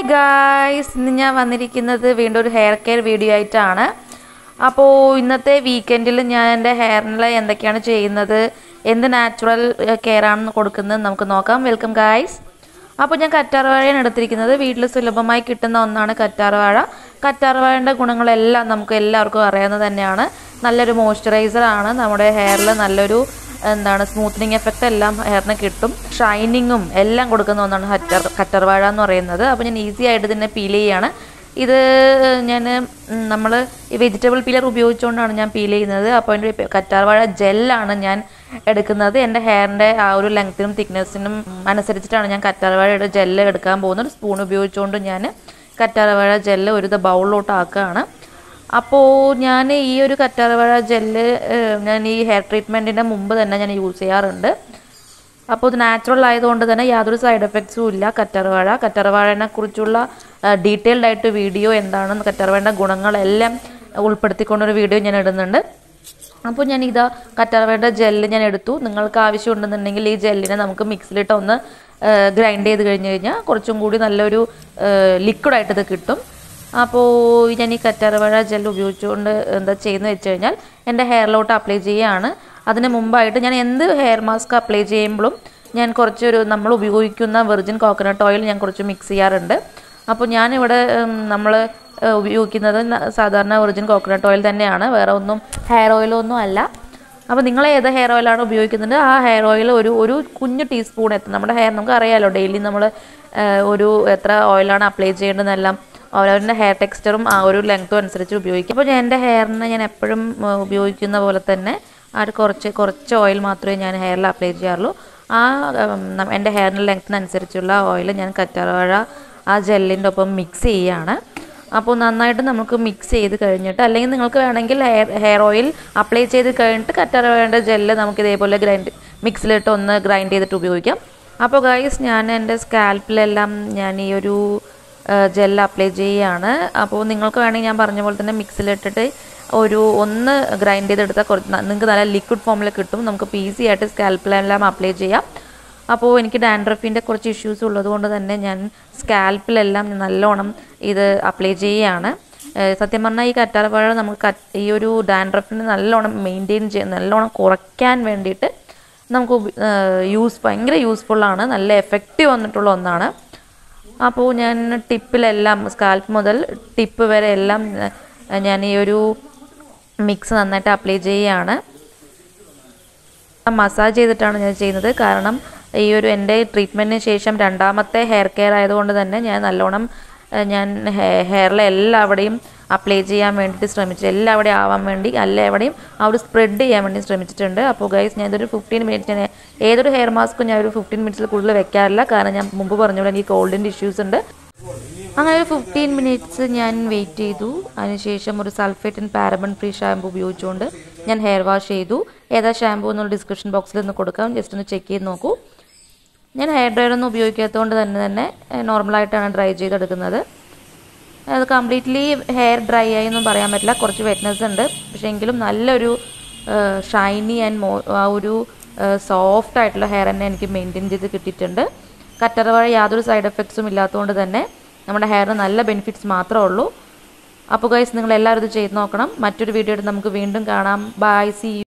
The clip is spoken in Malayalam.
ഗായ്സ് ഇന്ന് ഞാൻ വന്നിരിക്കുന്നത് വീണ്ടും ഒരു ഹെയർ കെയർ വീഡിയോ ആയിട്ടാണ് അപ്പോൾ ഇന്നത്തെ വീക്കെൻഡിൽ ഞാൻ എൻ്റെ ഹെയറിൽ എന്തൊക്കെയാണ് ചെയ്യുന്നത് എന്ത് നാച്ചുറൽ കെയർ ആണ് കൊടുക്കുന്നത് നമുക്ക് നോക്കാം വെൽക്കം ഗായ്സ് അപ്പോൾ ഞാൻ കറ്റാർവാഴയാണ് എടുത്തിരിക്കുന്നത് വീട്ടിൽ സുലഭമായി കിട്ടുന്ന ഒന്നാണ് കറ്റാർവാഴ കറ്റാർവാഴയുടെ ഗുണങ്ങളെല്ലാം നമുക്ക് എല്ലാവർക്കും അറിയാവുന്നത് തന്നെയാണ് നല്ലൊരു മോയ്സ്ചറൈസർ ആണ് നമ്മുടെ ഹെയറിൽ നല്ലൊരു എന്താണ് സ്മൂത്തനിങ് എഫക്റ്റ് എല്ലാം ഹെയറിന് കിട്ടും ഷൈനിങ്ങും എല്ലാം കൊടുക്കുന്ന ഒന്നാണ് കറ്റർ കറ്റർവാഴ എന്ന് പറയുന്നത് അപ്പോൾ ഞാൻ ഈസി ആയിട്ട് ഇതിനെ പീൽ ചെയ്യാണ് ഇത് ഞാൻ നമ്മൾ ഈ വെജിറ്റബിൾ പീലർ ഉപയോഗിച്ചുകൊണ്ടാണ് ഞാൻ പീൽ ചെയ്യുന്നത് അപ്പോൾ അതിൻ്റെ കറ്റാർവാഴ ജെല്ലാണ് ഞാൻ എടുക്കുന്നത് എൻ്റെ ഹെയറിൻ്റെ ആ ഒരു ലെങ്ത്തിനും തിക്നെസ്സിനും അനുസരിച്ചിട്ടാണ് ഞാൻ കറ്റാർവാഴയുടെ ജെല്ല് എടുക്കാൻ പോകുന്നത് ഒരു സ്പൂൺ ഉപയോഗിച്ചുകൊണ്ട് ഞാൻ കറ്റാർവാഴ ജെല്ല് ഒരു ബൗളിലോട്ട് ആക്കുകയാണ് അപ്പോൾ ഞാൻ ഈ ഒരു കറ്റാർവാഴ ജെല്ല് ഞാൻ ഈ ഹെയർ ട്രീറ്റ്മെൻറ്റിൻ്റെ മുമ്പ് തന്നെ ഞാൻ യൂസ് ചെയ്യാറുണ്ട് അപ്പോൾ ഇത് നാച്ചുറൽ ആയതുകൊണ്ട് തന്നെ യാതൊരു സൈഡ് എഫക്ട്സും ഇല്ല കറ്റാർവാഴ കറ്റാർവാഴനെ കുറിച്ചുള്ള ഡീറ്റെയിൽഡ് ആയിട്ട് വീഡിയോ എന്താണ് കറ്റാർവാഴയുടെ ഗുണങ്ങളെല്ലാം ഉൾപ്പെടുത്തിക്കൊണ്ടൊരു വീഡിയോ ഞാൻ ഇടുന്നുണ്ട് അപ്പോൾ ഞാൻ ഇതാ കറ്റാർവാഴയുടെ ജെല്ല് ഞാൻ എടുത്തു നിങ്ങൾക്ക് ആവശ്യമുണ്ടെന്നുണ്ടെങ്കിൽ ഈ ജെല്ലിനെ നമുക്ക് മിക്സിലിട്ട് ഒന്ന് ഗ്രൈൻഡ് ചെയ്ത് കഴിഞ്ഞ് കഴിഞ്ഞാൽ കുറച്ചും കൂടി നല്ലൊരു ലിക്വിഡായിട്ട് ഇത് കിട്ടും അപ്പോൾ ഞാൻ ഈ കറ്റാർവാഴ ജെൽ ഉപയോഗിച്ചുകൊണ്ട് എന്താ ചെയ്യുന്നത് വെച്ച് കഴിഞ്ഞാൽ എൻ്റെ ഹെയറിലോട്ട് അപ്ലൈ ചെയ്യുകയാണ് അതിന് മുമ്പായിട്ട് ഞാൻ എന്ത് ഹെയർ മാസ്ക് അപ്ലൈ ചെയ്യുമ്പോഴും ഞാൻ കുറച്ചൊരു നമ്മൾ ഉപയോഗിക്കുന്ന വെർജിൻ കോക്കനട്ട് ഓയിൽ ഞാൻ കുറച്ച് മിക്സ് ചെയ്യാറുണ്ട് അപ്പോൾ ഞാനിവിടെ നമ്മൾ ഉപയോഗിക്കുന്നത് സാധാരണ വെർജിൻ കോക്കനട്ട് ഓയിൽ തന്നെയാണ് വേറെ ഒന്നും ഹെയർ ഓയിലൊന്നും അല്ല അപ്പോൾ നിങ്ങൾ ഏത് ഹെയർ ഓയിലാണ് ഉപയോഗിക്കുന്നത് ആ ഹെയർ ഓയിൽ ഒരു ഒരു കുഞ്ഞു ടീസ്പൂൺ എത്തും നമ്മുടെ ഹെയർ നമുക്ക് അറിയാമല്ലോ ഡെയിലി നമ്മൾ ഒരു എത്ര ഓയിലാണ് അപ്ലൈ ചെയ്യേണ്ടതെന്നെല്ലാം അവരവരുടെ ഹെയർ ടെക്സ്ചറും ആ ഒരു ലെങ്ത്തും അനുസരിച്ച് ഉപയോഗിക്കും അപ്പോൾ ഞാൻ എൻ്റെ ഹെയറിന് ഞാൻ എപ്പോഴും ഉപയോഗിക്കുന്ന പോലെ തന്നെ ആ ഒരു കുറച്ച് കുറച്ച് ഓയിൽ മാത്രമേ ഞാൻ ഹെയറിൽ അപ്ലൈ ചെയ്യാറുള്ളൂ ആ എൻ്റെ ഹെയറിൻ്റെ ലെങ്ത്തിനനുസരിച്ചുള്ള ഓയിൽ ഞാൻ കറ്റാർവാഴ ആ ജെല്ലിൻ്റെ ഒപ്പം മിക്സ് ചെയ്യുകയാണ് അപ്പോൾ നന്നായിട്ട് നമുക്ക് മിക്സ് ചെയ്ത് കഴിഞ്ഞിട്ട് അല്ലെങ്കിൽ നിങ്ങൾക്ക് വേണമെങ്കിൽ ഹെയർ ഹെയർ ഓയിൽ അപ്ലൈ ചെയ്ത് കഴിഞ്ഞിട്ട് കറ്റാർവാഴയുടെ ജെല്ല് നമുക്ക് ഇതേപോലെ ഗ്രൈൻഡ് മിക്സിലിട്ട് ഒന്ന് ഗ്രൈൻഡ് ചെയ്തിട്ട് ഉപയോഗിക്കാം അപ്പോൾ ഗൈസ് ഞാൻ എൻ്റെ സ്കാൽപ്പിലെല്ലാം ഞാൻ ഈ ഒരു ജെൽ അപ്ലൈ ചെയ്യുകയാണ് അപ്പോൾ നിങ്ങൾക്ക് വേണമെങ്കിൽ ഞാൻ പറഞ്ഞ പോലെ തന്നെ മിക്സിലിട്ടിട്ട് ഒരു ഒന്ന് ഗ്രൈൻഡ് ചെയ്തെടുത്താൽ കുറച്ച് നിങ്ങൾക്ക് നല്ല ലിക്വിഡ് ഫോമിൽ കിട്ടും നമുക്ക് ഈസി ആയിട്ട് സ്കാൽപ്പിലെല്ലാം അപ്ലൈ ചെയ്യാം അപ്പോൾ എനിക്ക് ഡാൻഡ്രഫിൻ്റെ കുറച്ച് ഇഷ്യൂസ് ഉള്ളതുകൊണ്ട് തന്നെ ഞാൻ സ്കാൽപ്പിലെല്ലാം നല്ലോണം ഇത് അപ്ലൈ ചെയ്യുകയാണ് സത്യം പറഞ്ഞാൽ ഈ കറ്റാർവാഴ നമുക്ക് ഈ ഒരു ഡാൻഡ്രഫിനെ നല്ലോണം മെയിൻറ്റെയിൻ ചെയ്യാൻ നല്ലോണം കുറയ്ക്കാൻ വേണ്ടിയിട്ട് നമുക്ക് യൂസ് ഭയങ്കര യൂസ്ഫുള്ളാണ് നല്ല എഫക്റ്റീവ് വന്നിട്ടുള്ള ഒന്നാണ് അപ്പോൾ ഞാൻ ടിപ്പിലെല്ലാം സ്കാൽപ്പ് മുതൽ ടിപ്പ് വരെ എല്ലാം ഞാൻ ഈ ഒരു മിക്സ് നന്നായിട്ട് അപ്ലൈ ചെയ്യുകയാണ് മസാജ് ചെയ്തിട്ടാണ് ഞാൻ ചെയ്യുന്നത് കാരണം ഈ ഒരു എൻ്റെ ട്രീറ്റ്മെൻറ്റിന് ശേഷം രണ്ടാമത്തെ ഹെയർ കെയർ ആയതുകൊണ്ട് തന്നെ ഞാൻ നല്ലോണം ഞാൻ ഹെയറിലെ എല്ലാവിടെയും അപ്ലൈ ചെയ്യാൻ വേണ്ടിയിട്ട് ശ്രമിച്ചു എല്ലാവിടെയും ആവാൻ വേണ്ടി എല്ലാവിടെയും ആ ഒരു സ്പ്രെഡ് ചെയ്യാൻ വേണ്ടി ശ്രമിച്ചിട്ടുണ്ട് അപ്പോൾ ഗൈസ് ഞാൻ ഇതൊരു ഫിഫ്റ്റീൻ മിനിറ്റ്സ് ഞാൻ ഏതൊരു ഹെയർ മാസ്കും ഞാൻ ഒരു ഫിഫ്റ്റീൻ മിനിറ്റ്സിൽ കൂടുതൽ വെക്കാറില്ല കാരണം ഞാൻ മുമ്പ് പറഞ്ഞ പോലെ എനിക്ക് കോൾഡിൻ്റെ ഇഷ്യൂസ് ഉണ്ട് അങ്ങനെ ഒരു ഫിഫ്റ്റീൻ മിനിറ്റ്സ് ഞാൻ വെയിറ്റ് ചെയ്തു അതിനുശേഷം ഒരു sulphate and paraben free shampoo ഉപയോഗിച്ചുകൊണ്ട് ഞാൻ ഹെയർ വാഷ് ചെയ്തു ഏതാ ഷാമ്പു എന്നുള്ള ഡിസ്ക്രിപ്ഷൻ ബോക്സിൽ ഒന്ന് കൊടുക്കാം ജസ്റ്റ് ഒന്ന് ചെക്ക് ചെയ്ത് നോക്കൂ ഞാൻ ഹെയർ ഡ്രയർ ഒന്നും ഉപയോഗിക്കാത്തതുകൊണ്ട് തന്നെ തന്നെ നോർമലായിട്ടാണ് ഡ്രൈ ചെയ്തെടുക്കുന്നത് അത് കംപ്ലീറ്റ്ലി ഹെയർ ഡ്രൈ ആയി ഒന്നും പറയാൻ പറ്റില്ല കുറച്ച് വെറ്റ്നസ് ഉണ്ട് പക്ഷേ എങ്കിലും നല്ലൊരു ഷൈനി ആൻഡ് മോ ആ ഒരു സോഫ്റ്റ് ആയിട്ടുള്ള ഹെയർ തന്നെ എനിക്ക് മെയിൻറ്റെയിൻ ചെയ്ത് കിട്ടിയിട്ടുണ്ട് കറ്ററവാഴ യാതൊരു സൈഡ് എഫക്ട്സും ഇല്ലാത്തതുകൊണ്ട് തന്നെ നമ്മുടെ ഹെയറിന് നല്ല ബെനിഫിറ്റ്സ് മാത്രമേ ഉള്ളൂ അപ്പോൾ ഗൈസ് നിങ്ങൾ എല്ലാവരും ഇത് ചെയ്ത് നോക്കണം മറ്റൊരു വീഡിയോ നമുക്ക് വീണ്ടും കാണാം ബൈ സി